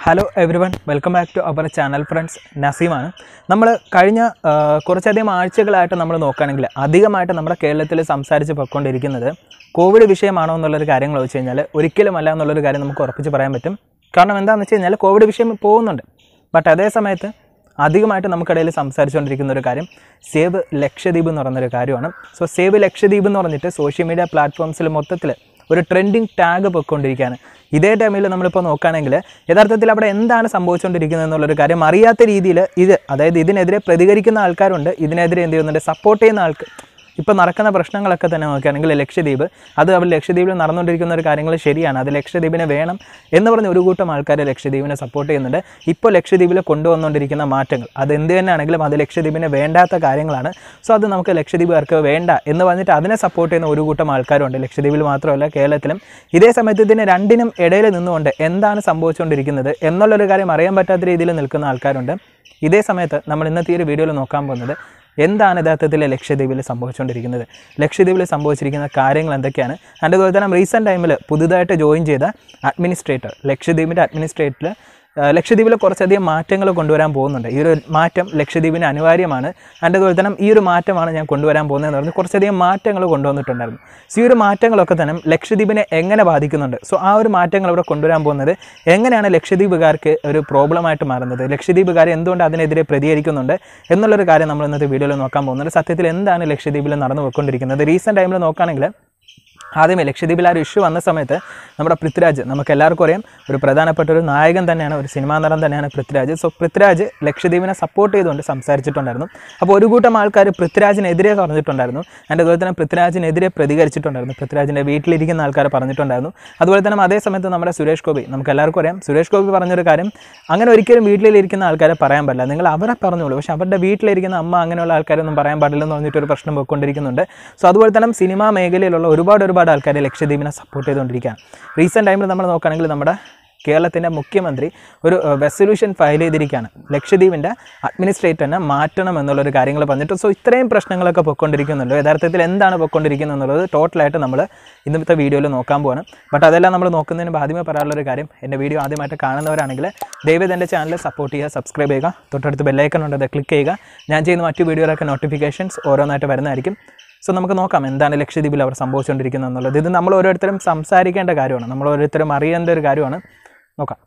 hello everyone welcome back to our channel friends നസീമാണ് നമ്മൾ കഴിഞ്ഞ ആ, കുറച്ചധികം ആഴ്ചകളായിട്ട് നമ്മൾ നോക്കുകയാണെങ്കിൽ അധികമായിട്ട് നമ്മുടെ കേരളത്തിൽ സംസാരിച്ച് പൊയ്ക്കൊണ്ടിരിക്കുന്നത് കോവിഡ് വിഷയമാണോ എന്നുള്ളൊരു കാര്യങ്ങൾ വെച്ച് കഴിഞ്ഞാൽ ഒരിക്കലുമല്ല എന്നുള്ളൊരു കാര്യം നമുക്ക് ഉറപ്പിച്ച് പറയാൻ പറ്റും കാരണം എന്താണെന്ന് വെച്ച് കഴിഞ്ഞാൽ കോവിഡ് വിഷയം പോകുന്നുണ്ട് ബട്ട് അതേ സമയത്ത് അധികമായിട്ട് നമുക്കിടയിൽ സംസാരിച്ചുകൊണ്ടിരിക്കുന്ന ഒരു കാര്യം സേവ് ലക്ഷദ്വീപ് എന്ന് പറയുന്നൊരു കാര്യമാണ് സോ സേവ് ലക്ഷദ്വീപ് എന്ന് പറഞ്ഞിട്ട് സോഷ്യൽ മീഡിയ പ്ലാറ്റ്ഫോംസിൽ മൊത്തത്തിൽ ഒരു ട്രെൻഡിങ് ടാഗ് പൊയ്ക്കൊണ്ടിരിക്കുകയാണ് ഇതേ ടൈമിൽ നമ്മളിപ്പോൾ നോക്കുകയാണെങ്കിൽ യഥാർത്ഥത്തിൽ അവിടെ എന്താണ് സംഭവിച്ചുകൊണ്ടിരിക്കുന്നത് എന്നുള്ളൊരു കാര്യം അറിയാത്ത രീതിയിൽ ഇത് അതായത് ഇതിനെതിരെ പ്രതികരിക്കുന്ന ആൾക്കാരുണ്ട് ഇതിനെതിരെ എന്ത് ചെയ്യുന്നുണ്ട് സപ്പോർട്ട് ചെയ്യുന്ന ആൾക്ക് ഇപ്പോൾ നടക്കുന്ന പ്രശ്നങ്ങളൊക്കെ തന്നെ നോക്കുകയാണെങ്കിൽ ലക്ഷദ്വീപ് അത് അവർ ലക്ഷദ്വീപിൽ നടന്നുകൊണ്ടിരിക്കുന്ന ഒരു കാര്യങ്ങൾ ശരിയാണ് അത് ലക്ഷദ്വീപിനെ വേണം എന്ന് പറഞ്ഞ് ഒരു കൂട്ടം ആൾക്കാർ ലക്ഷദ്വീപിനെ സപ്പോർട്ട് ചെയ്യുന്നുണ്ട് ഇപ്പോൾ ലക്ഷദ്വീപിൽ കൊണ്ടുവന്നുകൊണ്ടിരിക്കുന്ന മാറ്റങ്ങൾ അത് എന്ത് തന്നെയാണെങ്കിലും അത് ലക്ഷദ്വീപിന് വേണ്ടാത്ത കാര്യങ്ങളാണ് സോ അത് നമുക്ക് ലക്ഷദ്വീപുകാർക്ക് വേണ്ട എന്ന് പറഞ്ഞിട്ട് അതിനെ സപ്പോർട്ട് ചെയ്യുന്ന ഒരു കൂട്ടം ആൾക്കാരുണ്ട് ലക്ഷദ്വീപിൽ മാത്രമല്ല കേരളത്തിലും ഇതേ സമയത്ത് ഇതിന് രണ്ടിനും ഇടയിൽ നിന്നുകൊണ്ട് എന്താണ് സംഭവിച്ചുകൊണ്ടിരിക്കുന്നത് എന്നുള്ളൊരു കാര്യം അറിയാൻ പറ്റാത്ത രീതിയിൽ നിൽക്കുന്ന ആൾക്കാരുണ്ട് ഇതേ സമയത്ത് നമ്മൾ ഇന്നത്തെ ഈ ഒരു വീഡിയോയിൽ നോക്കാൻ പോകുന്നത് എന്താണ് യഥാർത്ഥത്തിൽ ലക്ഷദ്വീപിൽ സംഭവിച്ചുകൊണ്ടിരിക്കുന്നത് ലക്ഷദ്വീപിൽ സംഭവിച്ചിരിക്കുന്ന കാര്യങ്ങൾ എന്തൊക്കെയാണ് അതിൻ്റെ അതുപോലെ തന്നെ റീസെൻറ്റ് ടൈമിൽ പുതുതായിട്ട് ജോയിൻ ചെയ്ത അഡ്മിനിസ്ട്രേറ്റർ ലക്ഷദ്വീപിൻ്റെ അഡ്മിനിസ്ട്രേറ്റർ ലക്ഷദ്വീപിൽ കുറച്ചധികം മാറ്റങ്ങൾ കൊണ്ടുവരാൻ പോകുന്നുണ്ട് ഈ ഒരു മാറ്റം ലക്ഷദ്വീപിന് അനിവാര്യമാണ് അതിൻ്റെ അതുപോലെ തന്നെ ഈ ഒരു മാറ്റമാണ് ഞാൻ കൊണ്ടുവരാൻ പോകുന്നതെന്ന് പറഞ്ഞ് കുറച്ചധികം മാറ്റങ്ങൾ കൊണ്ടുവന്നിട്ടുണ്ടായിരുന്നു സോ ഈ ഒരു മാറ്റങ്ങളൊക്കെ തന്നെ ലക്ഷദ്വീപിനെ എങ്ങനെ ബാധിക്കുന്നുണ്ട് സോ ആ ഒരു മാറ്റങ്ങൾ ഇവിടെ കൊണ്ടുവരാൻ പോകുന്നത് എങ്ങനെയാണ് ലക്ഷദ്വീപുകാർക്ക് ഒരു പ്രോബ്ലമായിട്ട് മാറുന്നത് ലക്ഷദ്വീപുകാർ എന്തുകൊണ്ട് അതിനെതിരെ പ്രതികരിക്കുന്നുണ്ട് എന്നുള്ളൊരു കാര്യം നമ്മൾ ഇന്നത്തെ വീഡിയോയിൽ നോക്കാൻ പോകുന്നുണ്ട് സത്യത്തിൽ എന്താണ് ലക്ഷദ്വീപിൽ നടന്നു പോയിക്കൊണ്ടിരിക്കുന്നത് റീസെൻറ്റ് ടൈമിൽ നോക്കുകയാണെങ്കിൽ ആദ്യമേ ലക്ഷദ്വീപിൽ ആ ഒരു ഇഷ്യൂ വന്ന സമയത്ത് നമ്മുടെ പൃഥ്വിരാജ് നമുക്ക് എല്ലാവർക്കും അറിയാം ഒരു പ്രധാനപ്പെട്ട ഒരു നായകൻ തന്നെയാണ് ഒരു സിനിമാ നടൻ തന്നെയാണ് പൃഥ്വിരാജ് സോ പൃഥ്വിരാജ് ലക്ഷദ്വീപിനെ സപ്പോർട്ട് ചെയ്തുകൊണ്ട് സംസാരിച്ചിട്ടുണ്ടായിരുന്നു അപ്പോൾ ഒരു കൂട്ടം ആൾക്കാർ പൃഥ്വിരാജിനെതിരെ പറഞ്ഞിട്ടുണ്ടായിരുന്നു അതിൻ്റെ അതുപോലെ തന്നെ പൃഥ്വിരാജിനെതിരെ പ്രതികരിച്ചിട്ടുണ്ടായിരുന്നു പൃഥ്വിരാജിൻ്റെ വീട്ടിലിരിക്കുന്ന ആൾക്കാർ പറഞ്ഞിട്ടുണ്ടായിരുന്നു അതുപോലെ തന്നെ അതേ സമയത്ത് നമ്മുടെ സുരേഷ് ഗോപി നമുക്ക് എല്ലാവർക്കും അറിയാം സുരേഷ് ഗോപി പറഞ്ഞൊരു കാര്യം അങ്ങനെ ഒരിക്കലും വീട്ടിലിരിക്കുന്ന ആൾക്കാരെ പറയാൻ പാടില്ല നിങ്ങൾ അവരെ പറഞ്ഞോളൂ പക്ഷേ അവരുടെ വീട്ടിലിരിക്കുന്ന അമ്മ അങ്ങനെയുള്ള ആൾക്കാരൊന്നും പറയാൻ പാടില്ലെന്ന് പറഞ്ഞിട്ടൊരു പ്രശ്നം പോയിക്കൊണ്ടിരിക്കുന്നുണ്ട് സോ അതുപോലെ തന്നെ സിനിമാ മേഖലയിലുള്ള ഒരുപാട് ഒരുപാട് ആൾക്കാർ ലക്ഷദ്വീപിനെ സപ്പോർട്ട് ചെയ്തുകൊണ്ടിരിക്കുകയാണ് റീസെൻറ്റ് ടൈമിൽ നമ്മൾ നോക്കുകയാണെങ്കിൽ നമ്മുടെ കേരളത്തിൻ്റെ മുഖ്യമന്ത്രി ഒരു റെസൊല്യൂഷൻ ഫയൽ ചെയ്തിരിക്കുകയാണ് ലക്ഷദ്വീപിൻ്റെ അഡ്മിനിസ്ട്രേറ്ററിനെ മാറ്റണം എന്നുള്ളൊരു കാര്യങ്ങൾ പറഞ്ഞിട്ട് സോ ഇത്രയും പ്രശ്നങ്ങളൊക്കെ പൊയ്ക്കൊണ്ടിരിക്കുന്നുണ്ട് യഥാർത്ഥത്തിൽ എന്താണ് പൊയ്ക്കൊണ്ടിരിക്കുന്നത് എന്നുള്ളത് ടോട്ടലായിട്ട് നമ്മൾ ഇന്നത്തെ വീഡിയോയിൽ നോക്കാൻ പോവാണ് ബട്ട് അതെല്ലാം നമ്മൾ നോക്കുന്നതിന് മുമ്പ് ആദ്യമേ പറയാനുള്ളൊരു കാര്യം എൻ്റെ വീഡിയോ ആദ്യമായിട്ട് കാണുന്നവരാണെങ്കിൽ ദയവേത് എൻ്റെ ചാനൽ സപ്പോർട്ട് ചെയ്യുക സബ്സ്ക്രൈബ് ചെയ്യുക തൊട്ടടുത്ത് ബെല്ലൈക്കൺ ഉണ്ട് അത് ക്ലിക്ക് ചെയ്യുക ഞാൻ ചെയ്യുന്ന മറ്റു വീഡിയോയിലൊക്കെ നോട്ടിഫിക്കേഷൻസ് ഓരോന്നായിട്ട് വരുന്നതായിരിക്കും സോ നമുക്ക് നോക്കാം എന്താണ് ലക്ഷദ്വീപിൽ അവർ സംഭവിച്ചുകൊണ്ടിരിക്കുന്നത് എന്നുള്ളത് ഇത് നമ്മൾ ഓരോരുത്തരും സംസാരിക്കേണ്ട കാര്യമാണ് നമ്മൾ ഓരോരുത്തരും അറിയേണ്ട ഒരു കാര്യമാണ് നോക്കാം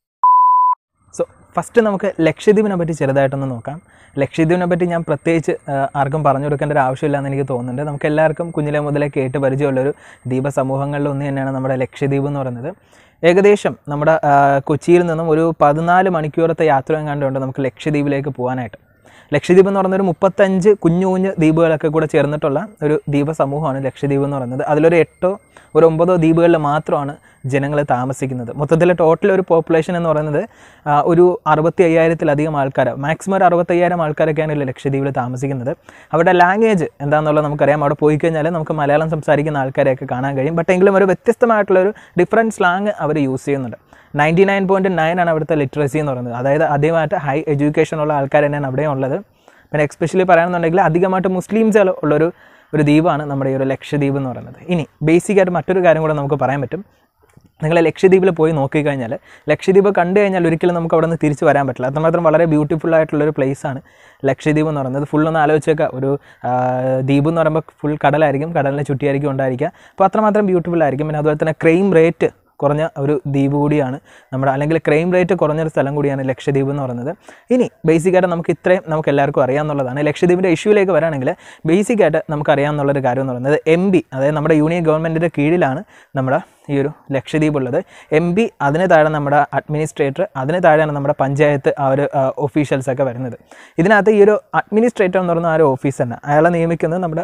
സോ ഫസ്റ്റ് നമുക്ക് ലക്ഷദ്വീപിനെ പറ്റി ചെറുതായിട്ടൊന്ന് നോക്കാം ലക്ഷദ്വീപിനെ പറ്റി ഞാൻ പ്രത്യേകിച്ച് ആ, ആർക്കും പറഞ്ഞു കൊടുക്കേണ്ട ഒരു ആവശ്യമില്ലെന്ന് എനിക്ക് തോന്നുന്നുണ്ട് നമുക്ക് എല്ലാവർക്കും കുഞ്ഞിലെ മുതലേ കേട്ട് പരിചയമുള്ളൊരു ദ്വീപ സമൂഹങ്ങളിൽ ഒന്ന് തന്നെയാണ് നമ്മുടെ ലക്ഷദ്വീപ് എന്ന് പറയുന്നത് ഏകദേശം നമ്മുടെ ആ, കൊച്ചിയിൽ നിന്നും ഒരു പതിനാല് മണിക്കൂറത്തെ യാത്ര എങ്ങാണ്ടുണ്ട് നമുക്ക് ലക്ഷദ്വീപിലേക്ക് പോകാനായിട്ട് ലക്ഷദ്വീപ് എന്ന് പറയുന്ന ഒരു മുപ്പത്തഞ്ച് കുഞ്ഞു കുഞ്ഞു ദ്വീപുകളൊക്കെ കൂടെ ചേർന്നിട്ടുള്ള ഒരു ദ്വീപ സമൂഹമാണ് ലക്ഷദ്വീപ് എന്ന് പറയുന്നത് അതിലൊരു എട്ടോ ഒരു ഒമ്പതോ ദ്വീപുകളിൽ മാത്രമാണ് ജനങ്ങൾ താമസിക്കുന്നത് മൊത്തത്തിൽ ടോട്ടൽ ഒരു പോപ്പുലേഷൻ എന്ന് പറയുന്നത് ആ, ഒരു അറുപത്തി അയ്യായിരത്തിലധികം ആൾക്കാർ മാക്സിമം ഒരു അറുപത്തയ്യായിരം ആൾക്കാരൊക്കെയാണ് ഈ ലക്ഷദ്വീപിൽ താമസിക്കുന്നത് അവരുടെ ലാംഗ്വേജ് എന്താണെന്നുള്ളത് നമുക്കറിയാം അവിടെ പോയി കഴിഞ്ഞാൽ നമുക്ക് മലയാളം സംസാരിക്കുന്ന ആൾക്കാരെയൊക്കെ കാണാൻ കഴിയും ബട്ട് എങ്കിലും ഒരു വ്യത്യസ്തമായിട്ടുള്ളൊരു ഡിഫറൻറ്റ് സ്ലാങ് അവർ യൂസ് ചെയ്യുന്നുണ്ട് നയൻറ്റി നയൻ പോയിൻറ്റ് നയൻ ആണ് അവിടുത്തെ ലിറ്ററസി എന്ന് പറയുന്നത് അതായത് അധികമായിട്ട് ഹൈ എഡ്യൂക്കേഷൻ ഉള്ള ആൾക്കാർ തന്നെയാണ് അവിടെ ഉള്ളത് പിന്നെ എക്സ്പെഷ്യലി പറയുകയാണെന്നുണ്ടെങ്കിൽ അധികമായിട്ട് മുസ്ലിംസ് ഉള്ളൊരു ഒരു ദ്വീപാണ് നമ്മുടെ ഈ ഒരു ലക്ഷദ്വീപ് എന്ന് പറയുന്നത് ഇനി ബേസിക്കായിട്ട് മറ്റൊരു കാര്യം കൂടെ നമുക്ക് പറയാൻ പറ്റും നിങ്ങൾ ലക്ഷദ്വീപിൽ പോയി നോക്കിക്കഴിഞ്ഞാൽ ലക്ഷദ്വീപ് കണ്ടു കഴിഞ്ഞാൽ ഒരിക്കലും നമുക്ക് അവിടെ നിന്ന് തിരിച്ച് വരാൻ പറ്റില്ല അത്രമാത്രം വളരെ ബ്യൂട്ടിഫുൾ ആയിട്ടുള്ളൊരു ആണ് ലക്ഷദ്വീപ് എന്ന് പറയുന്നത് ഫുൾ ഒന്ന് ആലോചിച്ചേക്കുക ഒരു ആ, ദ്വീപ് എന്ന് പറയുമ്പോൾ ഫുൾ കടലായിരിക്കും കടലിനെ ചുറ്റിയായിരിക്കും ഉണ്ടായിരിക്കുക അപ്പോൾ അത്രമാത്രം ബ്യൂട്ടിഫുൾ ആയിരിക്കും പിന്നെ അതുപോലെ തന്നെ ക്രൈം റേറ്റ് കുറഞ്ഞ ഒരു ദ്വീപ് കൂടിയാണ് നമ്മുടെ അല്ലെങ്കിൽ ക്രൈം റേറ്റ് കുറഞ്ഞൊരു സ്ഥലം കൂടിയാണ് ലക്ഷദ്വീപ് എന്ന് പറയുന്നത് ഇനി ബേസിക്കായിട്ട് നമുക്ക് ഇത്രയും നമുക്ക് എല്ലാവർക്കും അറിയാമെന്നുള്ളതാണ് ലക്ഷദ്വീപിൻ്റെ ഇഷ്യൂലേക്ക് വരാണെങ്കിൽ ബേസിക്കായിട്ട് നമുക്ക് അറിയാമെന്നുള്ളൊരു കാര്യം എന്ന് പറയുന്നത് എം ബി അതായത് നമ്മുടെ യൂണിയൻ ഗവൺമെൻറ്റിൻ്റെ കീഴിലാണ് നമ്മുടെ ഈ ഒരു ലക്ഷദ്വീപ് ഉള്ളത് എം പി അതിന് താഴെ നമ്മുടെ അഡ്മിനിസ്ട്രേറ്റർ അതിന് താഴെയാണ് നമ്മുടെ പഞ്ചായത്ത് ആ ഒരു ഒഫീഷ്യൽസ് ഒക്കെ വരുന്നത് ഇതിനകത്ത് ഈ ഒരു അഡ്മിനിസ്ട്രേറ്റർ എന്ന് പറയുന്ന ആ ഒരു ഓഫീസ് തന്നെ അയാളെ നിയമിക്കുന്നത് നമ്മുടെ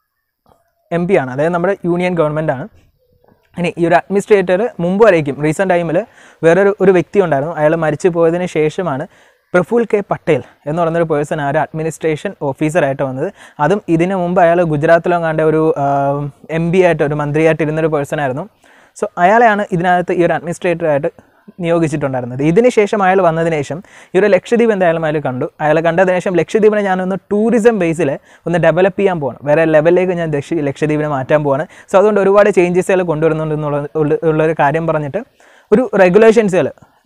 എം പി ആണ് അതായത് നമ്മുടെ യൂണിയൻ ഗവൺമെൻറ് ആണ് ഇനി ഈ ഒരു അഡ്മിനിസ്ട്രേറ്റർ മുമ്പ് വരേക്കും റീസെൻറ്റ് ടൈമിൽ വേറൊരു ഒരു വ്യക്തി ഉണ്ടായിരുന്നു അയാൾ മരിച്ചു പോയതിന് ശേഷമാണ് പ്രഫുൽ കെ പട്ടേൽ എന്ന് പറയുന്നൊരു പേഴ്സൺ ആ ഒരു അഡ്മിനിസ്ട്രേഷൻ ഓഫീസറായിട്ട് വന്നത് അതും ഇതിനു മുമ്പ് അയാൾ ഗുജറാത്തിലോ കണ്ട ഒരു എം പി ആയിട്ട് ഒരു മന്ത്രിയായിട്ട് ഇരുന്നൊരു പേഴ്സൺ ആയിരുന്നു സോ അയാളെയാണ് ഇതിനകത്ത് ഈ ഒരു അഡ്മിനിസ്ട്രേറ്ററായിട്ട് നിയോഗിച്ചിട്ടുണ്ടായിരുന്നത് ഇതിന് ശേഷം അയാൾ വന്നതിന് ശേഷം ഈ ഒരു ലക്ഷദ്വീപ് എന്തായാലും അയാൾ കണ്ടു അയാൾ കണ്ടതിന് ശേഷം ലക്ഷദ്വീപിനെ ഞാനൊന്ന് ടൂറിസം ബേസിൽ ഒന്ന് ഡെവലപ്പ് ചെയ്യാൻ പോവാണ് വേറെ ലെവലിലേക്ക് ഞാൻ ലക്ഷ ലക്ഷദ്വീപിനെ മാറ്റാൻ പോവാണ് സോ അതുകൊണ്ട് ഒരുപാട് ചേഞ്ചസുകൾ കൊണ്ടുവരുന്നുണ്ട് എന്നുള്ള ഉള്ള- ഉള്ളൊരു കാര്യം പറഞ്ഞിട്ട് ഒരു റെഗുലേഷൻസുകൾ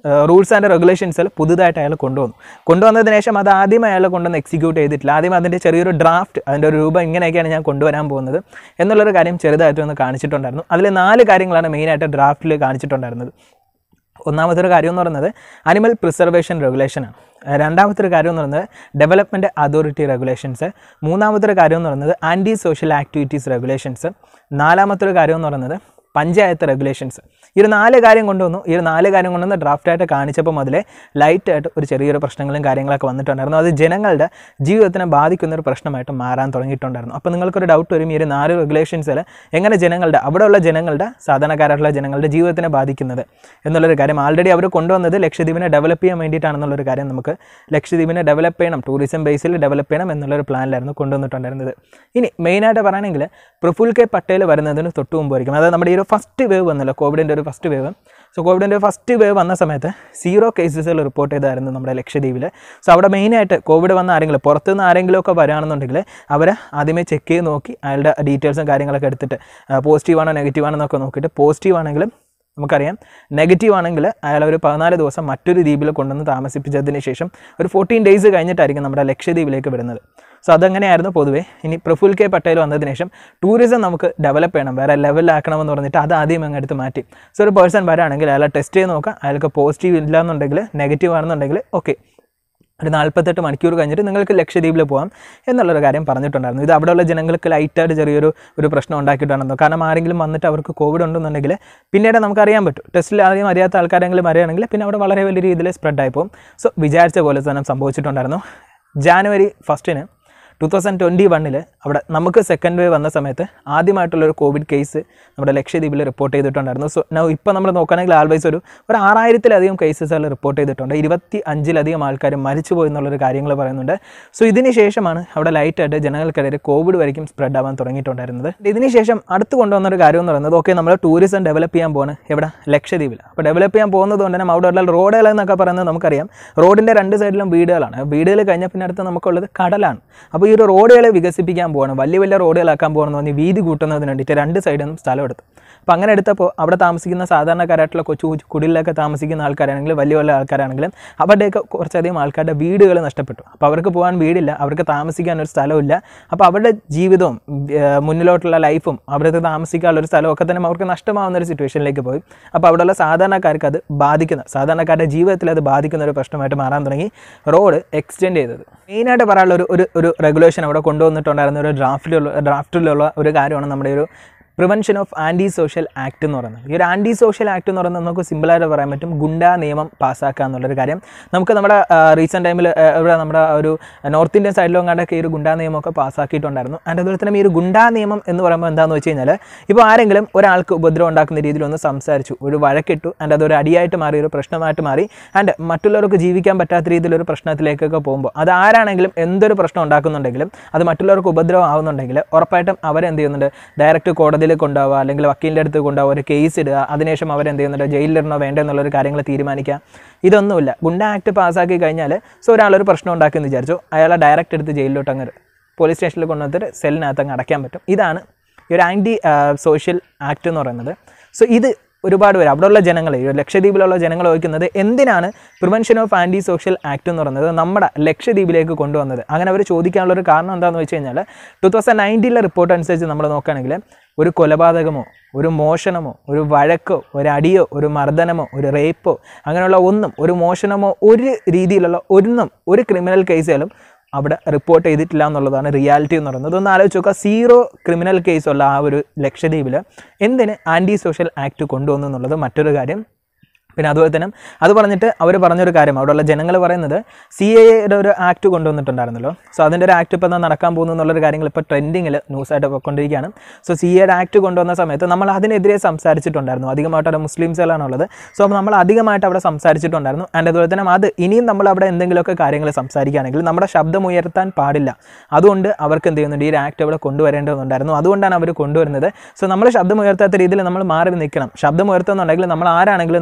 റൂൾസ് ആൻഡ് റെഗുലേഷൻസിൽ പുതുതായിട്ട് അയാൾ കൊണ്ടുവന്നു കൊണ്ടുവന്നതിന് ശേഷം അത് ആദ്യം അയാൾ കൊണ്ടുവന്ന് എക്സിക്യൂട്ട് ചെയ്തിട്ടില്ല ആദ്യം അതിൻ്റെ ചെറിയൊരു ഡ്രാഫ്റ്റ് അതിൻ്റെ ഒരു രൂപം ഇങ്ങനെയൊക്കെയാണ് ഞാൻ കൊണ്ടുവരാൻ പോകുന്നത് എന്നുള്ളൊരു കാര്യം ചെറുതായിട്ടൊന്ന് കാണിച്ചിട്ടുണ്ടായിരുന്നു അതിൽ നാല് കാര്യങ്ങളാണ് മെയിനായിട്ട് ഡ്രാഫ്റ്റിൽ കാണിച്ചിട്ടുണ്ടായിരുന്നത് ഒന്നാമത്തെ ഒരു കാര്യം എന്ന് പറയുന്നത് അനിമൽ പ്രിസർവേഷൻ റെഗുലേഷനാണ് രണ്ടാമത്തെ ഒരു കാര്യം എന്ന് പറയുന്നത് ഡെവലപ്മെൻറ്റ് അതോറിറ്റി റെഗുലേഷൻസ് മൂന്നാമത്തെ ഒരു കാര്യം എന്ന് പറയുന്നത് ആൻറ്റി സോഷ്യൽ ആക്ടിവിറ്റീസ് റെഗുലേഷൻസ് നാലാമത്തെ ഒരു കാര്യം എന്ന് പറയുന്നത് പഞ്ചായത്ത് റെഗുലേഷൻസ് ഈ ഒരു നാല് കാര്യം കൊണ്ടുവന്നു ഈ ഒരു നാല് കാര്യം കൊണ്ടുവന്ന് ഡ്രാഫ്റ്റായിട്ട് കാണിച്ചപ്പോൾ മുതലേ ലൈറ്റായിട്ട് ഒരു ചെറിയൊരു പ്രശ്നങ്ങളും കാര്യങ്ങളൊക്കെ വന്നിട്ടുണ്ടായിരുന്നു അത് ജനങ്ങളുടെ ജീവിതത്തിനെ ബാധിക്കുന്ന ഒരു പ്രശ്നമായിട്ട് മാറാൻ തുടങ്ങിയിട്ടുണ്ടായിരുന്നു അപ്പോൾ നിങ്ങൾക്കൊരു ഡൗട്ട് വരും ഈ ഒരു നാല് റെഗുലേഷൻസിൽ എങ്ങനെ ജനങ്ങളുടെ അവിടെയുള്ള ജനങ്ങളുടെ സാധാരണക്കാരായിട്ടുള്ള ജനങ്ങളുടെ ജീവിതത്തിനെ ബാധിക്കുന്നത് എന്നുള്ളൊരു കാര്യം ആൾറെഡി അവർ കൊണ്ടുവന്നത് ലക്ഷദ്വീപിനെ ഡെവലപ്പ് ചെയ്യാൻ വേണ്ടിയിട്ടാണെന്നുള്ളൊരു കാര്യം നമുക്ക് ലക്ഷദ്വീപിനെ ഡെവലപ്പ് ചെയ്യണം ടൂറിസം ബേസിൽ ഡെവലപ്പ് ചെയ്യണം എന്നുള്ളൊരു പ്ലാനിലായിരുന്നു കൊണ്ടുവന്നിട്ടുണ്ടായിരുന്നത് ഇനി മെയിനായിട്ട് പറയുകയാണെങ്കിൽ പ്രഫുൽ കെ പട്ടേൽ വരുന്നതിന് തൊട്ട് മുമ്പായിരിക്കും അതായത് നമ്മുടെ ഈ ഒരു ഫസ്റ്റ് വേവ് വന്നല്ലോ കോവിഡിൻ്റെ ഒരു ഫസ്റ്റ് വേവ് സോ കോവിഡിൻ്റെ ഫസ്റ്റ് വേവ് വന്ന സമയത്ത് സീറോ കേസസിൽ റിപ്പോർട്ട് ചെയ്തായിരുന്നു നമ്മുടെ ലക്ഷദ്വീപിൽ സോ അവിടെ മെയിനായിട്ട് കോവിഡ് വന്ന ആരെങ്കിലും പുറത്തുനിന്ന് ആരെങ്കിലും ഒക്കെ വരികയാണെന്നുണ്ടെങ്കിൽ അവർ ആദ്യമേ ചെക്ക് ചെയ്ത് നോക്കി അയാളുടെ ഡീറ്റെയിൽസും കാര്യങ്ങളൊക്കെ എടുത്തിട്ട് പോസിറ്റീവ് ആണോ നെഗറ്റീവ് ആണോ എന്നൊക്കെ നോക്കിയിട്ട് പോസിറ്റീവ് ആണെങ്കിലും നമുക്കറിയാം നെഗറ്റീവ് ആണെങ്കിൽ അയാൾ ഒരു പതിനാല് ദിവസം മറ്റൊരു ദ്വീപിൽ കൊണ്ടുവന്ന് താമസിപ്പിച്ചതിന് ശേഷം ഒരു ഫോർട്ടീൻ ഡേയ്സ് കഴിഞ്ഞിട്ടായിരിക്കും നമ്മുടെ ലക്ഷദ്വീപിലേക്ക് വരുന്നത് സോ അതങ്ങനെയായിരുന്നു പൊതുവേ ഇനി പ്രഫുൽ കെ പട്ടേൽ വന്നതിന് ശേഷം ടൂറിസം നമുക്ക് ഡെവലപ്പ് ചെയ്യണം വേറെ ലെവലിലാക്കണമെന്ന് പറഞ്ഞിട്ട് അത് ആദ്യം അങ്ങ് എടുത്ത് മാറ്റി സോ ഒരു പേഴ്സൺ വരാണെങ്കിൽ അയാളെ ടെസ്റ്റ് ചെയ്ത് നോക്കാം അയാൾക്ക് പോസിറ്റീവ് ഇല്ല എന്നുണ്ടെങ്കിൽ നെഗറ്റീവ് ആണെന്നുണ്ടെങ്കിൽ ഓക്കെ ഒരു നാൽപ്പത്തെട്ട് മണിക്കൂർ കഴിഞ്ഞിട്ട് നിങ്ങൾക്ക് ലക്ഷദ്വീപിൽ പോകാം എന്നുള്ളൊരു കാര്യം പറഞ്ഞിട്ടുണ്ടായിരുന്നു ഇത് അവിടെയുള്ള ജനങ്ങൾക്ക് ലൈറ്റായിട്ട് ചെറിയൊരു ഒരു പ്രശ്നം ഉണ്ടാക്കിയിട്ടുണ്ടെന്നോ കാരണം ആരെങ്കിലും വന്നിട്ട് അവർക്ക് കോവിഡ് ഉണ്ടെന്നുണ്ടെങ്കിൽ പിന്നീട് നമുക്കറിയാൻ പറ്റും ടെസ്റ്റിൽ ആദ്യം അറിയാത്ത ആൾക്കാരെങ്കിലും അറിയുകയാണെങ്കിൽ പിന്നെ അവിടെ വളരെ വലിയ രീതിയിൽ സ്പ്രെഡ് ആയി പോകും സോ വിചാരിച്ച പോലെ തന്നെ സംഭവിച്ചിട്ടുണ്ടായിരുന്നു ജാനുവരി ഫസ്റ്റിന് ടു തൗസൻഡ് ട്വൻറ്റി വണ്ണിൽ അവിടെ നമുക്ക് സെക്കൻഡ് വേവ് വന്ന സമയത്ത് ആദ്യമായിട്ടുള്ളൊരു കോവിഡ് കേസ് നമ്മുടെ ലക്ഷദ്വീപിൽ റിപ്പോർട്ട് ചെയ്തിട്ടുണ്ടായിരുന്നു സോ നൗ ഇപ്പോൾ നമ്മൾ നോക്കുകയാണെങ്കിൽ ആൾവൈസ് ഒരു ഒരു ആറായിരത്തിലധികം കേസസ് റിപ്പോർട്ട് ചെയ്തിട്ടുണ്ട് ഇരുപത്തി അഞ്ചിലധികം ആൾക്കാർ മരിച്ചുപോയി എന്നുള്ളൊരു കാര്യങ്ങൾ പറയുന്നുണ്ട് സോ ഇതിന് ശേഷമാണ് അവിടെ ലൈറ്റായിട്ട് ജനങ്ങൾക്കിടയിൽ കോവിഡ് വരയ്ക്കും സ്പ്രെഡ് ആവാൻ തുടങ്ങിയിട്ടുണ്ടായിരുന്നത് ഇതിന് ശേഷം അടുത്ത് കൊണ്ടുവന്ന ഒരു കാര്യം എന്ന് പറയുന്നത് ഓക്കെ നമ്മൾ ടൂറിസം ഡെവലപ്പ് ചെയ്യാൻ പോകുന്നത് എവിടെ ലക്ഷദ്വീപിൽ അപ്പോൾ ഡെവലപ്പ് ചെയ്യാൻ പോകുന്നത് കൊണ്ട് തന്നെ അവിടെ ഉള്ള റോഡുകൾ എന്നൊക്കെ പറയുന്നത് നമുക്കറിയാം റോഡിൻ്റെ രണ്ട് സൈഡിലും വീടുകളാണ് വീടുകൾ കഴിഞ്ഞാൽ പിന്നെ അടുത്ത് നമുക്കുള്ളത് കടലാണ് അപ്പോൾ ഈ ഒരു റോഡുകളെ വികസിപ്പിക്കാൻ പോകണം വലിയ വലിയ റോഡുകളാക്കാൻ പോകണമെന്ന് പറഞ്ഞ് വീതി കൂട്ടുന്നതിന് വേണ്ടിയിട്ട് രണ്ട് സൈഡിൽ നിന്നും സ്ഥലം എടുത്തു അപ്പോൾ അങ്ങനെ എടുത്തപ്പോൾ അവിടെ താമസിക്കുന്ന സാധാരണക്കാരായിട്ടുള്ള കൊച്ചു കൊച്ചു കുടിലൊക്കെ താമസിക്കുന്ന ആൾക്കാരാണെങ്കിലും വലിയ വലിയ ആൾക്കാരാണെങ്കിലും അവരുടെയൊക്കെ കുറച്ചധികം ആൾക്കാരുടെ വീടുകൾ നഷ്ടപ്പെട്ടു അപ്പോൾ അവർക്ക് പോകാൻ വീടില്ല അവർക്ക് താമസിക്കാൻ ഒരു സ്ഥലമില്ല അപ്പോൾ അവരുടെ ജീവിതവും ഏർ മുന്നിലോട്ടുള്ള ലൈഫും അവിടുത്തെ താമസിക്കാനുള്ള ഒരു സ്ഥലമൊക്കെ തന്നെ അവർക്ക് നഷ്ടമാവുന്ന ഒരു സിറ്റുവേഷനിലേക്ക് പോയി അപ്പോൾ അവിടെയുള്ള സാധാരണക്കാർക്ക് അത് ബാധിക്കുന്ന സാധാരണക്കാരുടെ ജീവിതത്തിൽ അത് ബാധിക്കുന്ന ഒരു പ്രശ്നമായിട്ട് മാറാൻ തുടങ്ങി റോഡ് എക്സ്റ്റെൻഡ് ചെയ്തത് മെയിനായിട്ട് പറയാനുള്ള ഒരു ഒരു ഒരു റെഗുലേഷൻ അവിടെ കൊണ്ടുവന്നിട്ടുണ്ടായിരുന്ന ഒരു ഡ്രാഫ്റ്റിലുള്ള ഡ്രാഫ്റ്റിലുള്ള ഒരു കാര്യമാണ് നമ്മുടെ ഒരു prevention of anti social act എന്ന് പറയുന്നത് ഈ ഒരു ആൻറ്റി സോഷ്യൽ ആക്ട് എന്ന് പറയുന്നത് നമുക്ക് സിമ്പിളായിട്ട് പറയാൻ പറ്റും ഗുണ്ടാ നിയമം പാസ്സാക്കുക എന്നുള്ളൊരു കാര്യം നമുക്ക് നമ്മുടെ റീസെൻറ്റ് ടൈമിൽ ഇവിടെ നമ്മുടെ ഒരു നോർത്ത് ഇന്ത്യൻ സൈഡിലും കണ്ടൊക്കെ ഈ ഒരു ഗുണ്ടാ നിയമമൊക്കെ പാസ്സാക്കിയിട്ടുണ്ടായിരുന്നു അതിൻ്റെ അതുപോലെ തന്നെ ഈ ഒരു ഗുണ്ടാ നിയമം എന്ന് പറയുമ്പോൾ എന്താണെന്ന് വെച്ച് കഴിഞ്ഞാൽ ഇപ്പോൾ ആരെങ്കിലും ഒരാൾക്ക് ഉപദ്രവം ഉണ്ടാക്കുന്ന രീതിയിൽ ഒന്ന് സംസാരിച്ചു ഒരു വഴക്കിട്ടു ആൻഡ് അതൊരു അടിയായിട്ട് മാറി ഒരു പ്രശ്നമായിട്ട് മാറി ആൻഡ് മറ്റുള്ളവർക്ക് ജീവിക്കാൻ പറ്റാത്ത രീതിയിലൊരു പ്രശ്നത്തിലേക്കൊക്കെ പോകുമ്പോൾ അത് ആരാണെങ്കിലും എന്തൊരു പ്രശ്നം ഉണ്ടാക്കുന്നുണ്ടെങ്കിലും അത് മറ്റുള്ളവർക്ക് ഉപദ്രവം ആവുന്നുണ്ടെങ്കിൽ ഉറപ്പായിട്ടും അവരെന്ത് ചെയ്യുന്നുണ്ട് ഡയറക്റ്റ് കോടതിയിൽ കൊണ്ടുപോവുക അല്ലെങ്കിൽ വക്കീലിൻ്റെ അടുത്ത് കൊണ്ടുപോവുക ഒരു കേസ് ഇടുക അതിനുശേഷം അവരെന്ത് ചെയ്യുന്നുണ്ട് ജയിലിലിടണോ വേണ്ടോ എന്നുള്ളൊരു കാര്യങ്ങൾ തീരുമാനിക്കുക ഇതൊന്നുമില്ല ഗുണ്ട ആക്ട് പാസ്സാക്കി കഴിഞ്ഞാൽ സോ ഒരാളൊരു പ്രശ്നം ഉണ്ടാക്കിയെന്ന് വിചാരിച്ചു അയാളെ ഡയറക്റ്റ് എടുത്ത് ജയിലിലോട്ട് അങ്ങ് പോലീസ് സ്റ്റേഷനിൽ കൊണ്ടുവന്നിട്ട് സെല്ലിനകത്ത് അങ്ങ് അടയ്ക്കാൻ പറ്റും ഇതാണ് ഈ ഒരു ആൻറ്റി സോഷ്യൽ ആക്ട് എന്ന് പറയുന്നത് സോ ഇത് ഒരുപാട് പേര് അവിടെയുള്ള ജനങ്ങൾ ഈ ലക്ഷദ്വീപിലുള്ള ജനങ്ങൾ ചോദിക്കുന്നത് എന്തിനാണ് prevention of anti social act എന്ന് പറയുന്നത് നമ്മുടെ ലക്ഷദ്വീപിലേക്ക് കൊണ്ടുവന്നത് അങ്ങനെ അവർ ചോദിക്കാനുള്ള ഒരു കാരണം എന്താണെന്ന് വെച്ച് കഴിഞ്ഞാൽ ടു തൗസൻഡ് നയൻറ്റീനിലെ റിപ്പോർട്ട് അനുസരിച്ച് നമ്മൾ നോക്കുകയാണെങ്കിൽ ഒരു കൊലപാതകമോ ഒരു മോഷണമോ ഒരു വഴക്കോ ഒരു അടിയോ ഒരു മർദ്ദനമോ ഒരു റേപ്പോ അങ്ങനെയുള്ള ഒന്നും ഒരു മോഷണമോ ഒരു രീതിയിലുള്ള ഒന്നും ഒരു ക്രിമിനൽ കേസുകളും അവിടെ റിപ്പോർട്ട് ചെയ്തിട്ടില്ല എന്നുള്ളതാണ് റിയാലിറ്റി എന്ന് പറയുന്നത് ഒന്ന് ആലോചിച്ച് നോക്കുക സീറോ ക്രിമിനൽ കേസുള്ള ആ ഒരു ലക്ഷദ്വീപിൽ എന്തിന് ആൻറ്റി സോഷ്യൽ ആക്ട് കൊണ്ടുവന്നു എന്നുള്ളത് മറ്റൊരു കാര്യം പിന്നെ അതുപോലെ തന്നെ അത് പറഞ്ഞിട്ട് അവർ പറഞ്ഞൊരു കാര്യം അവിടെയുള്ള ജനങ്ങൾ പറയുന്നത് സി എയുടെ ഒരു ആക്ട് കൊണ്ടുവന്നിട്ടുണ്ടായിരുന്നല്ലോ സോ അതിൻ്റെ ഒരു ആക്ട് ഇപ്പോൾ എന്താ നടക്കാൻ പോകുന്നു എന്നുള്ളൊരു കാര്യങ്ങൾ ഇപ്പോൾ ട്രെൻഡിങ്ങിൽ ന്യൂസായിട്ട് പോയിക്കൊണ്ടിരിക്കുകയാണ് സോ സി എയുടെ ആക്ട് കൊണ്ടുവന്ന സമയത്ത് നമ്മൾ അതിനെതിരെ സംസാരിച്ചിട്ടുണ്ടായിരുന്നു അധികമായിട്ട് അവിടെ മുസ്ലിംസുകളാണുള്ളത് സോ അപ്പോൾ നമ്മൾ അധികമായിട്ട് അവിടെ സംസാരിച്ചിട്ടുണ്ടായിരുന്നു ആൻഡ് അതുപോലെ തന്നെ അത് ഇനിയും നമ്മൾ അവിടെ എന്തെങ്കിലുമൊക്കെ കാര്യങ്ങൾ സംസാരിക്കുകയാണെങ്കിൽ നമ്മുടെ ശബ്ദം ഉയർത്താൻ പാടില്ല അതുകൊണ്ട് അവർക്ക് എന്ത് ചെയ്യുന്നുണ്ട് ഈ ഒരു ആക്ട് അവിടെ കൊണ്ടുവരേണ്ടതുണ്ടായിരുന്നു അതുകൊണ്ടാണ് അവർ കൊണ്ടുവരുന്നത് സോ നമ്മൾ ശബ്ദം ഉയർത്താത്ത രീതിയിൽ നമ്മൾ മാറി നിൽക്കണം ശബ്ദം ഉയർത്തുന്നുണ്ടെങ്കിൽ നമ്മൾ ആരാണെങ്കിലും നമ്മളെ കൊണ്ട്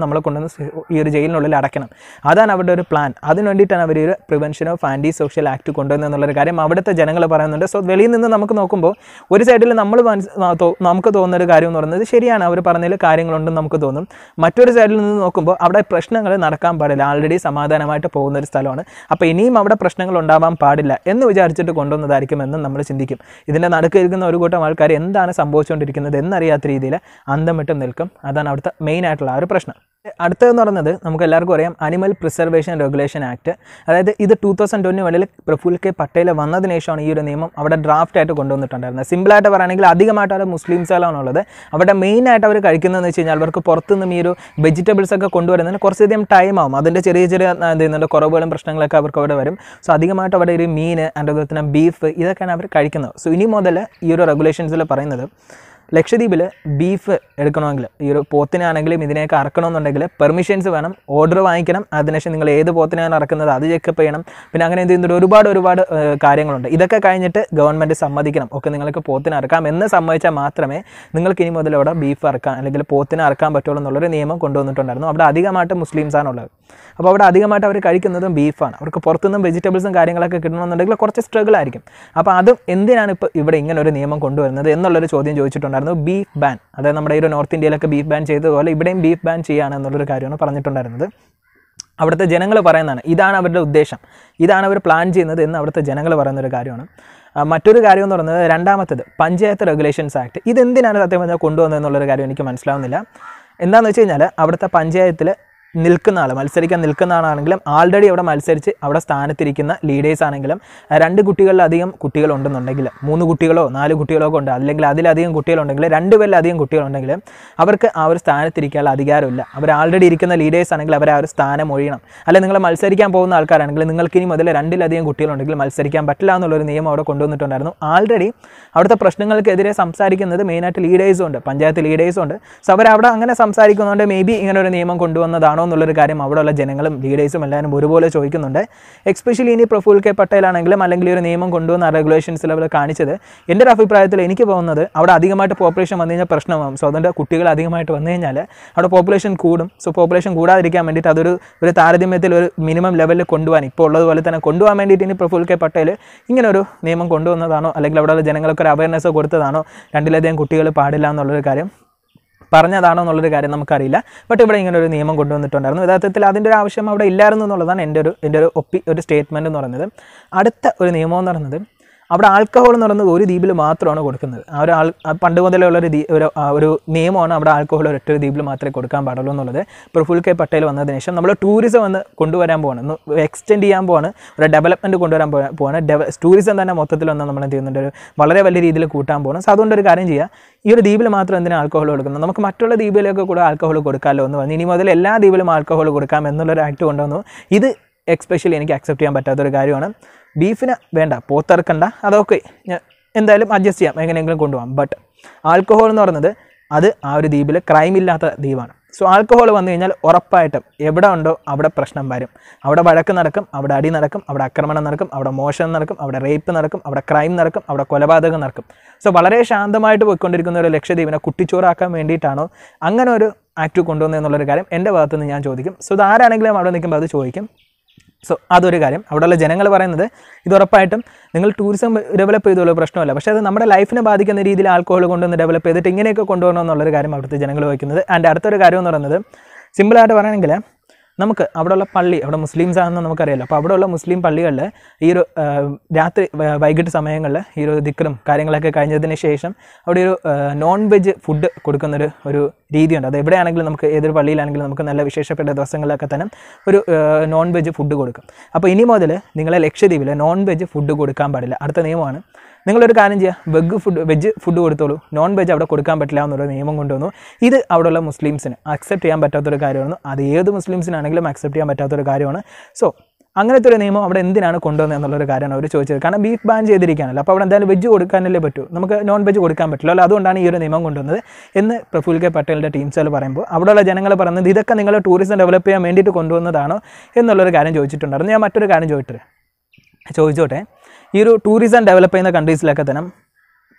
കൊണ്ടുവന്ന് സ് ഈ ഒരു ജയിലിനുള്ളിൽ അടയ്ക്കണം അതാണ് അവരുടെ ഒരു പ്ലാൻ അതിന് വേണ്ടിയിട്ടാണ് അവർ ഒരു prevention of anti social act കൊണ്ടുവന്നത് എന്നുള്ളൊരു കാര്യം അവിടുത്തെ ജനങ്ങൾ പറയുന്നുണ്ട് സോ വെളിയിൽ നിന്ന് നമുക്ക് നോക്കുമ്പോൾ ഒരു സൈഡിൽ നമ്മൾ മനസ്സ് ആ, തോ- നമുക്ക് തോന്നുന്ന ഒരു കാര്യം എന്ന് പറയുന്നത് ശരിയാണ് അവർ പറഞ്ഞതിൽ കാര്യങ്ങളുണ്ടെന്ന് നമുക്ക് തോന്നും മറ്റൊരു സൈഡിൽ നിന്ന് നോക്കുമ്പോൾ അവിടെ പ്രശ്നങ്ങൾ നടക്കാൻ പാടില്ല ആൾറെഡി സമാധാനമായിട്ട് പോകുന്ന ഒരു സ്ഥലമാണ് അപ്പോൾ ഇനിയും അവിടെ പ്രശ്നങ്ങൾ ഉണ്ടാവാൻ പാടില്ല എന്ന് വിചാരിച്ചിട്ട് കൊണ്ടുവന്നതായിരിക്കുമെന്ന് നമ്മൾ ചിന്തിക്കും ഇതിൻ്റെ നടുക്ക് ഇരിക്കുന്ന ഒരു കൂട്ടം ആൾക്കാർ എന്താണ് സംഭവിച്ചുകൊണ്ടിരിക്കുന്നത് എന്നറിയാത്ത രീതിയിൽ അന്തം വിട്ട് നിൽക്കും അതാണ് അവിടുത്തെ മെയിൻ ആയിട്ടുള്ള ആ ഒരു പ്രശ്നം അടുത്തതെന്ന് പറയുന്നത് നമുക്ക് എല്ലാവർക്കും അറിയാം അനിമൽ പ്രിസർവേഷൻ റെഗുലേഷൻ ആക്ട് അതായത് ഇത് ടൂ തൗസൻഡ് ട്വൻറ്റി വണ്ണിൽ പ്രഫുൽ കെ പട്ടേൽ വന്നതിന് ശേഷമാണ് ഈ ഒരു നിയമം അവിടെ ഡ്രാഫ്റ്റ് ആയിട്ട് കൊണ്ടുവന്നിട്ടുണ്ടായിരുന്നത് സിമ്പിളായിട്ട് പറയുകയാണെങ്കിൽ അധികമായിട്ട് അവിടെ മുസ്ലിംസുകളാണുള്ളത് അവിടെ മെയിൻ ആയിട്ട് അവർ കഴിക്കുന്നതെന്ന് വെച്ച് കഴിഞ്ഞാൽ അവർക്ക് പുറത്തുനിന്നും ഈ ഒരു വെജിറ്റബിൾസ് ഒക്കെ കൊണ്ടുവരുന്നതിന് കുറച്ചധികം ടൈം ആവും അതിൻ്റെ ചെറിയ ചെറിയ ആ, എന്ത് ചെയ്യുന്നുണ്ട് കുറവുകളും പ്രശ്നങ്ങളൊക്കെ അവർക്ക് അവിടെ വരും സോ അധികമായിട്ട് അവിടെ ഒരു മീൻ അതുപോലെ തന്നെ ബീഫ് ഇതൊക്കെയാണ് അവർ കഴിക്കുന്നത് സോ ഇനി മുതൽ ഈ ഒരു റെഗുലേഷൻസിൽ പറയുന്നത് ലക്ഷദ്വീപിൽ ബീഫ് എടുക്കണമെങ്കിൽ ഈ ഒരു പോത്തിനാണെങ്കിലും ഇതിനെയൊക്കെ അറക്കണമെന്നുണ്ടെങ്കിൽ പെർമിഷൻസ് വേണം ഓർഡർ വാങ്ങിക്കണം അതിനുശേഷം നിങ്ങൾ ഏത് പോത്തിനാണ് അറക്കുന്നത് അത് ചെക്കപ്പ് ചെയ്യണം പിന്നെ അങ്ങനെ എന്ത് ചെയ്യുന്നുണ്ട് ഒരുപാട് ഒരുപാട് ഏഹ്, കാര്യങ്ങളുണ്ട് ഇതൊക്കെ കഴിഞ്ഞിട്ട് ഗവൺമെൻറ് സമ്മതിക്കണം ഒക്കെ നിങ്ങൾക്ക് പോത്തിന് അറക്കാം എന്ന് സമ്മതിച്ചാൽ മാത്രമേ നിങ്ങൾക്ക് ഇനി മുതൽ അവിടെ ബീഫ് അറക്കാൻ അല്ലെങ്കിൽ പോത്തിനെ അറക്കാൻ പറ്റുള്ളൂ എന്നുള്ളൊരു നിയമം കൊണ്ടുവന്നിട്ടുണ്ടായിരുന്നു അവിടെ അധികമായിട്ട് മുസ്ലിംസാണ് ഉള്ളത് അപ്പോൾ അവിടെ അധികമായിട്ട് അവർ കഴിക്കുന്നതും ബീഫാണ് അവർക്ക് പുറത്തുനിന്നും വെജിറ്റബിൾസും കാര്യങ്ങളൊക്കെ കിട്ടണമെന്നുണ്ടെങ്കിൽ കുറച്ച് സ്ട്രഗിൾ ആയിരിക്കും അപ്പോൾ അതും എന്തിനാണ് ഇപ്പോൾ ഇവിടെ ഇങ്ങനെ ഒരു നിയമം കൊണ്ടുവരുന്നത് എന്നുള്ളൊരു ചോദ്യം ചോദിച്ചിട്ടുണ്ടായിരുന്നു ബീഫ് ബാൻ അതായത് നമ്മുടെ ഈ ഒരു നോർത്ത് ഇന്ത്യയിലൊക്കെ ബീഫ് ബാൻ ചെയ്തതുപോലെ ഇവിടെയും ബീഫ് ബാൻ ചെയ്യുകയാണ് എന്നുള്ളൊരു കാര്യമാണ് പറഞ്ഞിട്ടുണ്ടായിരുന്നത് അവിടുത്തെ ജനങ്ങൾ പറയുന്നതാണ് ഇതാണ് അവരുടെ ഉദ്ദേശം ഇതാണ് അവർ പ്ലാൻ ചെയ്യുന്നത് എന്ന് അവിടുത്തെ ജനങ്ങൾ പറയുന്ന ഒരു കാര്യമാണ് ആ, മറ്റൊരു കാര്യം എന്ന് പറയുന്നത് രണ്ടാമത്തേത് പഞ്ചായത്ത് റെഗുലേഷൻസ് ആക്ട് ഇതെന്തിനാണ് സത്യം പറഞ്ഞാൽ കൊണ്ടുവന്നത് എന്നുള്ളൊരു കാര്യം എനിക്ക് മനസ്സിലാവുന്നില്ല എന്താണെന്ന് വെച്ച് കഴിഞ്ഞാൽ അവിടുത്തെ പഞ്ചായത്തിൽ നിൽക്കുന്ന ആൾ മത്സരിക്കാൻ നിൽക്കുന്ന ആളാണെങ്കിലും ആൾറെഡി അവിടെ മത്സരിച്ച് അവിടെ സ്ഥാനത്തിരിക്കുന്ന ലീഡേഴ്സ് ആണെങ്കിലും ആ, രണ്ട് കുട്ടികളിലധികം കുട്ടികളുണ്ടെന്നുണ്ടെങ്കിൽ മൂന്ന് കുട്ടികളോ നാല് കുട്ടികളോ ഒക്കെ ഉണ്ട് അല്ലെങ്കിൽ അതിലധികം കുട്ടികളുണ്ടെങ്കിൽ രണ്ട് പേരിലധികം കുട്ടികളുണ്ടെങ്കിൽ അവർക്ക് ആ ഒരു സ്ഥാനത്തിരിക്കാനുള്ള അധികാരമില്ല അവർ ആൾറെഡി ഇരിക്കുന്ന ലീഡേഴ്സ് ആണെങ്കിൽ അവർ ആ ഒരു സ്ഥാനം ഒഴിയണം അല്ലെ നിങ്ങൾ മത്സരിക്കാൻ പോകുന്ന ആൾക്കാരാണെങ്കിൽ നിങ്ങൾക്ക് ഇനി മുതൽ രണ്ടിലധികം കുട്ടികളുണ്ടെങ്കിൽ മത്സരിക്കാൻ പറ്റില്ല എന്നുള്ളൊരു നിയമം അവിടെ കൊണ്ടുവന്നിട്ടുണ്ടായിരുന്നു ആൾറെഡി അവിടുത്തെ പ്രശ്നങ്ങൾക്കെതിരെ സംസാരിക്കുന്നത് മെയിനായിട്ട് ലീഡേഴ്സും ഉണ്ട് പഞ്ചായത്ത് ലീഡേഴ്സും ഉണ്ട് സോ അവർ അവിടെ അങ്ങനെ സംസാരിക്കുന്നതുകൊണ്ട് മേ ബി ഇങ്ങനെ ഒരു നിയമം കൊണ്ടുവന്നതാണോ എന്നുള്ളൊരു കാര്യം അവിടെയുള്ള ജനങ്ങളും ലീഡേഴ്സും എല്ലാവരും ഒരുപോലെ ചോദിക്കുന്നുണ്ട് എക്സ്പെഷ്യലി ഇനി പ്രഫുൽ കെ പട്ടേലാണെങ്കിലും അല്ലെങ്കിൽ ഈ ഒരു നിയമം കൊണ്ടുവന്ന റെഗുലേഷൻസിൽ അവർ കാണിച്ചത് എൻ്റെ ഒരു അഭിപ്രായത്തിൽ എനിക്ക് പോകുന്നത് അവിടെ അധികമായിട്ട് പോപ്പുലേഷൻ വന്നു കഴിഞ്ഞാൽ പ്രശ്നമാകും സോ അതുകൊണ്ട് കുട്ടികൾ അധികമായിട്ട് വന്നു കഴിഞ്ഞാൽ അവിടെ പോപ്പുലേഷൻ കൂടും സോ പോപ്പുലേഷൻ കൂടാതിരിക്കാൻ വേണ്ടിയിട്ട് അതൊരു ഒരു താരതമ്യത്തിൽ ഒരു മിനിമം ലെവലിൽ കൊണ്ടുപോകാൻ ഇപ്പോൾ ഉള്ളതുപോലെ തന്നെ കൊണ്ടുപോകാൻ വേണ്ടിയിട്ട് ഇനി പ്രഫുൽ കെ പട്ടേൽ ഇങ്ങനെ ഒരു നിയമം കൊണ്ടുവന്നതാണോ അല്ലെങ്കിൽ അവിടെയുള്ള ജനങ്ങൾക്ക് ഒരു അവയർനെസ് കൊടുത്തതാണോ രണ്ടിലധികം കുട്ടികൾ പാടില്ല എന്നുള്ളൊരു കാര്യം പറഞ്ഞതാണോ എന്നുള്ളൊരു കാര്യം നമുക്കറിയില്ല ബട്ട് ഇവിടെ ഇങ്ങനെ ഒരു നിയമം കൊണ്ടുവന്നിട്ടുണ്ടായിരുന്നു യഥാർത്ഥത്തിൽ അതിൻ്റെ ഒരു ആവശ്യം അവിടെ ഇല്ലായിരുന്നു എന്നുള്ളതാണ് എൻ്റെ ഒരു എൻ്റെ ഒരു ഒപ്പി ഒരു സ്റ്റേറ്റ്മെൻറ്റ് എന്ന് പറയുന്നത് അടുത്ത ഒരു നിയമം എന്ന് പറയുന്നത് അവിടെ ആൽക്കഹോൾ എന്ന് പറയുന്നത് ഒരു ദ്വീപിൽ മാത്രമാണ് കൊടുക്കുന്നത് ആ ഒരു ആൾ ആ പണ്ട് മുതലേ ഉള്ള ഒരു ദ്വീ- ഒരു ആ ഒരു നിയമമാണ് അവിടെ ആൽക്കഹോൾ ഒരൊറ്റ ഒരു ദ്വീപിൽ മാത്രമേ കൊടുക്കാൻ പാടുള്ളൂ എന്നുള്ളത് പ്രഫുൽ കെ പട്ടേൽ വന്നതിന് ശേഷം നമ്മൾ ടൂറിസം വന്ന് കൊണ്ടുവരാൻ പോവാണ് എക്സ്റ്റെൻഡ് ചെയ്യാൻ പോവാണ് ഒരു ഡെവലപ്മെൻറ്റ് കൊണ്ടുവരാൻ പോ- പോവാണ് ഡെവ ടൂറിസം തന്നെ മൊത്തത്തിൽ വന്ന് നമ്മൾ എന്ത് ചെയ്യുന്നുണ്ട് ഒരു വളരെ വലിയ രീതിയിൽ കൂട്ടാൻ പോകണം സോ അതുകൊണ്ട് ഒരു കാര്യം ചെയ്യുക ഈ ഒരു ദ്വീപിൽ മാത്രം എന്തിനാണ് ആൽക്കഹോൾ കൊടുക്കുന്നത് നമുക്ക് മറ്റുള്ള ദ്വീപിലൊക്കെ കൂടെ ആൽക്കഹോൾ കൊടുക്കാമല്ലോ എന്ന് പറഞ്ഞു ഇനി മുതൽ എല്ലാ ദ്വീപിലും ആൽക്കഹോൾ കൊടുക്കാം എന്നുള്ളൊരു ആക്ട് കൊണ്ടുവന്നു ഇത് എക്സ്പെഷ്യലി എനിക്ക് അക്സെപ്റ്റ് ചെയ്യാൻ പറ്റാത്തൊരു കാര്യമാണ് ബീഫിന് വേണ്ട പോത്തിറക്കണ്ട അതൊക്കെ ഞാൻ എന്തായാലും അഡ്ജസ്റ്റ് ചെയ്യാം എങ്ങനെയെങ്കിലും കൊണ്ടുപോകാം ബട്ട് ആൽക്കഹോൾ എന്ന് പറയുന്നത് അത് ആ ഒരു ദ്വീപിൽ ക്രൈം ഇല്ലാത്ത ദ്വീപാണ് സോ ആൽക്കഹോൾ വന്നു കഴിഞ്ഞാൽ ഉറപ്പായിട്ടും എവിടെ ഉണ്ടോ അവിടെ പ്രശ്നം വരും അവിടെ വഴക്ക് നടക്കും അവിടെ അടി നടക്കും അവിടെ ആക്രമണം നടക്കും അവിടെ മോഷണം നടക്കും അവിടെ റേപ്പ് നടക്കും അവിടെ ക്രൈം നടക്കും അവിടെ കൊലപാതകം നടക്കും സോ വളരെ ശാന്തമായിട്ട് പോയിക്കൊണ്ടിരിക്കുന്ന ഒരു ലക്ഷദ്വീപിനെ കുട്ടിച്ചോറാക്കാൻ വേണ്ടിയിട്ടാണോ അങ്ങനെ ഒരു ആക്ട് കൊണ്ടുവന്നത് എന്നുള്ളൊരു കാര്യം എൻ്റെ ഭാഗത്ത് നിന്ന് ഞാൻ ചോദിക്കും സോ ഇത് ആരാണെങ്കിലും അവിടെ നിൽക്കുമ്പോൾ അത് ചോദിക്കും സോ അതൊരു കാര്യം അവിടെയുള്ള ജനങ്ങൾ പറയുന്നത് ഇത് ഉറപ്പായിട്ടും നിങ്ങൾ ടൂറിസം ഡെവലപ്പ് ചെയ്തോളൂ പ്രശ്നമല്ല പക്ഷേ അത് നമ്മുടെ ലൈഫിനെ ബാധിക്കുന്ന രീതിയിൽ ആൽക്കഹോൾ കൊണ്ടുവന്ന് ഡെവലപ്പ് ചെയ്തിട്ട് ഇങ്ങനെയൊക്കെ കൊണ്ടുവരണം എന്നുള്ളൊരു കാര്യം അവിടുത്തെ ജനങ്ങൾ വയ്ക്കുന്നത് ആൻഡ് അടുത്തൊരു കാര്യം എന്ന് പറയുന്നത് സിമ്പിളായിട്ട് പറയുകയാണെങ്കിൽ നമുക്ക് അവിടെയുള്ള പള്ളി അവിടെ മുസ്ലിംസ് ആണെന്ന് നമുക്കറിയാലോ അപ്പോൾ അവിടെയുള്ള മുസ്ലിം പള്ളികളിൽ ഈ ഒരു ആ, രാത്രി വ- വൈകിട്ട് സമയങ്ങളിൽ ഈ ഒരു ദിക്കറും കാര്യങ്ങളൊക്കെ കഴിഞ്ഞതിന് ശേഷം അവിടെ ഒരു നോൺ വെജ് ഫുഡ് കൊടുക്കുന്നൊരു ഒരു രീതിയുണ്ട് അത് എവിടെയാണെങ്കിലും നമുക്ക് ഏതൊരു പള്ളിയിലാണെങ്കിലും നമുക്ക് നല്ല വിശേഷപ്പെട്ട ദിവസങ്ങളിലൊക്കെ തന്നെ ഒരു നോൺ വെജ് ഫുഡ് കൊടുക്കും അപ്പോൾ ഇനി മുതൽ നിങ്ങളെ ലക്ഷദ്വീപിൽ നോൺ വെജ് ഫുഡ് കൊടുക്കാൻ പാടില്ല അടുത്ത നിയമമാണ് നിങ്ങളൊരു കാര്യം ചെയ്യുക വെഗ് ഫുഡ് വെജ് ഫുഡ് കൊടുത്തോളൂ നോൺ വെജ് അവിടെ കൊടുക്കാൻ പറ്റില്ല എന്നൊരു നിയമം കൊണ്ടുവന്നു ഇത് അവിടെയുള്ള മുസ്ലിംസിന് അക്സെപ്റ്റ് ചെയ്യാൻ പറ്റാത്തൊരു കാര്യമാണ് അത് ഏത് മുസ്ലിംസിനാണെങ്കിലും അക്സെപ്റ്റ് ചെയ്യാൻ പറ്റാത്തൊരു കാര്യമാണ് സോ അങ്ങനത്തെ ഒരു നിയമം അവിടെ എന്തിനാണ് കൊണ്ടുവന്നത് എന്നുള്ളൊരു കാര്യമാണ് അവർ ചോദിച്ചത് കാരണം ബീഫ് ബാൻ ചെയ്തിരിക്കുകയാണല്ലോ അപ്പോൾ അവിടെ എന്തായാലും വെജ് കൊടുക്കാനല്ലേ പറ്റൂ നമുക്ക് നോൺ വെജ് കൊടുക്കാൻ പറ്റില്ല അല്ലോ അതുകൊണ്ടാണ് ഈ ഒരു നിയമം കൊണ്ടുവന്നത് എന്ന് പ്രഫുൽ കെ പട്ടേലിൻ്റെ ടീംസുകൾ പറയുമ്പോൾ അവിടെയുള്ള ജനങ്ങൾ പറയുന്നത് ഇതൊക്കെ നിങ്ങൾ ടൂറിസം ഡെവലപ്പ് ചെയ്യാൻ വേണ്ടിയിട്ട് കൊണ്ടുവന്നതാണോ എന്നുള്ളൊരു കാര്യം ചോദിച്ചിട്ടുണ്ടായിരുന്നു ഞാൻ മറ്റൊരു കാര്യം ചോദിച്ചിട്ട് ചോദിച്ചോട്ടെ ഈ ഒരു ടൂറിസം ഡെവലപ്പ് ചെയ്യുന്ന കൺട്രീസിലൊക്കെ തന്നെ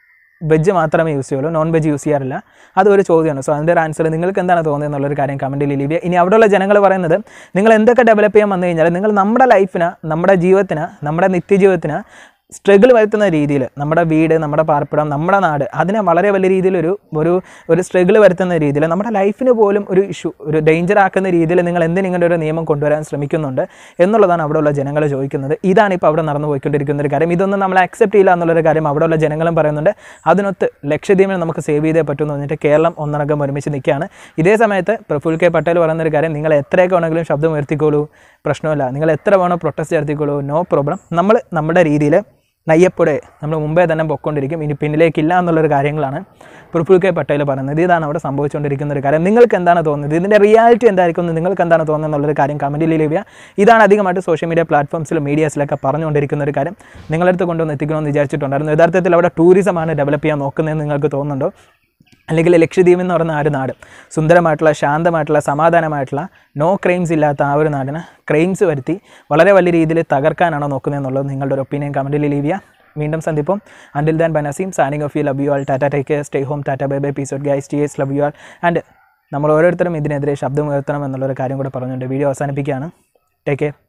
വെജ് മാത്രമേ യൂസ് ചെയ്യുള്ളൂ നോൺ വെജ് യൂസ് ചെയ്യാറില്ല അതൊരു ചോദ്യമാണ് സോ അതിൻ്റെ ഒരു ആൻസർ നിങ്ങൾക്ക് എന്താണ് തോന്നുന്നത് എന്നുള്ളൊരു കാര്യം കമൻറ്റിൽ ലീവ് ചെയ്യുക ഇനി അവിടെയുള്ള ജനങ്ങൾ പറയുന്നത് നിങ്ങൾ എന്തൊക്കെ ഡെവലപ്പ് ചെയ്യാൻ വന്നു കഴിഞ്ഞാൽ നിങ്ങൾ നമ്മുടെ ലൈഫിന് നമ്മുടെ ജീവിതത്തിന് നമ്മുടെ നിത്യജീവിതത്തിന് സ്ട്രഗിൾ വരുത്തുന്ന രീതിയിൽ നമ്മുടെ വീട് നമ്മുടെ പാർപ്പിടം നമ്മുടെ നാട് അതിനെ വളരെ വലിയ രീതിയിൽ ഒരു ഒരു ഒരു സ്ട്രഗിൾ വരുത്തുന്ന രീതിയിൽ നമ്മുടെ ലൈഫിന് പോലും ഒരു ഇഷ്യൂ ഒരു ഡേഞ്ചർ ആക്കുന്ന രീതിയിൽ നിങ്ങൾ എന്തിനും ഇങ്ങനെ ഒരു നിയമം കൊണ്ടുവരാൻ ശ്രമിക്കുന്നുണ്ട് എന്നുള്ളതാണ് അവിടെയുള്ള ജനങ്ങൾ ചോദിക്കുന്നത് ഇതാണ് ഇപ്പോൾ അവിടെ നടന്നു പോയിക്കൊണ്ടിരിക്കുന്ന ഒരു കാര്യം ഇതൊന്നും നമ്മൾ അക്സെപ്റ്റ് ചെയ്യില്ല എന്നുള്ളൊരു കാര്യം അവിടെയുള്ള ജനങ്ങളും പറയുന്നുണ്ട് അതിനൊത്ത് ലക്ഷദ്വീപിനെ നമുക്ക് സേവ് ചെയ്തേ പറ്റൂ എന്ന് പറഞ്ഞിട്ട് കേരളം ഒന്നടങ്കം ഒരുമിച്ച് നിൽക്കുകയാണ് ഇതേ സമയത്ത് പ്രഫുൽ കെ പട്ടേൽ പറയുന്ന ഒരു കാര്യം നിങ്ങൾ എത്രയൊക്കെ വേണമെങ്കിലും ശബ്ദം ഉയർത്തിക്കോളൂ പ്രശ്നമില്ല നിങ്ങൾ എത്ര വേണോ പ്രൊട്ടസ്റ്റ് നടത്തിക്കോളൂ നോ പ്രോബ്ലം നമ്മൾ നമ്മുടെ രീതിയിൽ നയ്യപ്പോടെ നമ്മൾ മുമ്പേ തന്നെ പൊയ്ക്കൊണ്ടിരിക്കും ഇനി പിന്നിലേക്കില്ല എന്നുള്ളൊരു കാര്യങ്ങളാണ് പ്രഫുൽ കെ പട്ടേൽ പറയുന്നത് ഇതാണ് അവിടെ സംഭവിച്ചുകൊണ്ടിരിക്കുന്ന ഒരു കാര്യം നിങ്ങൾക്ക് എന്താണ് തോന്നുന്നത് ഇതിൻ്റെ റിയാലിറ്റി എന്തായിരിക്കും എന്ന് നിങ്ങൾക്ക് എന്താണ് തോന്നുന്നത് എന്നുള്ളൊരു കാര്യം കമൻറ്റിൽ ലഭ്യ ഇതാണ് അധികമായിട്ട് സോഷ്യൽ മീഡിയ പ്ലാറ്റ്ഫോംസിലും മീഡിയാസിലൊക്കെ പറഞ്ഞുകൊണ്ടിരിക്കുന്ന ഒരു കാര്യം നിങ്ങളടുത്ത് കൊണ്ടുവന്ന് എത്തിക്കണമെന്ന് വിചാരിച്ചിട്ടുണ്ടായിരുന്നു യഥാർത്ഥത്തിൽ അവിടെ ടൂറിസമാണ് ഡെവലപ്പ് ചെയ്യാൻ നോക്കുന്നതെന്ന് നിങ്ങൾക്ക് തോന്നുന്നുണ്ടോ അല്ലെങ്കിൽ ലക്ഷദ്വീപ് എന്ന് പറയുന്ന ആ ഒരു നാട് സുന്ദരമായിട്ടുള്ള ശാന്തമായിട്ടുള്ള സമാധാനമായിട്ടുള്ള നോ ക്രൈംസ് ഇല്ലാത്ത ആ ഒരു നാടിന് ക്രൈംസ് വരുത്തി വളരെ വലിയ രീതിയിൽ തകർക്കാനാണോ നോക്കുന്നത് എന്നുള്ളത് നിങ്ങളുടെ ഒരു ഒപ്പീനിയൻ കമൻറ്റിൽ ലീവ് ചെയ്യുക വീണ്ടും സന്ദിപ്പം അണ്ടിൽ ദാൻ ബനസീം signing off you love you all tata take care stay home tata bye bye പീസോഡ് guys T S love you all and നമ്മൾ ഓരോരുത്തരും ഇതിനെതിരെ ശബ്ദം ഉയർത്തണം എന്നുള്ളൊരു കാര്യം കൂടെ പറഞ്ഞുകൊണ്ട് വീഡിയോ അവസാനിപ്പിക്കുകയാണ് ടേക്ക് കെയർ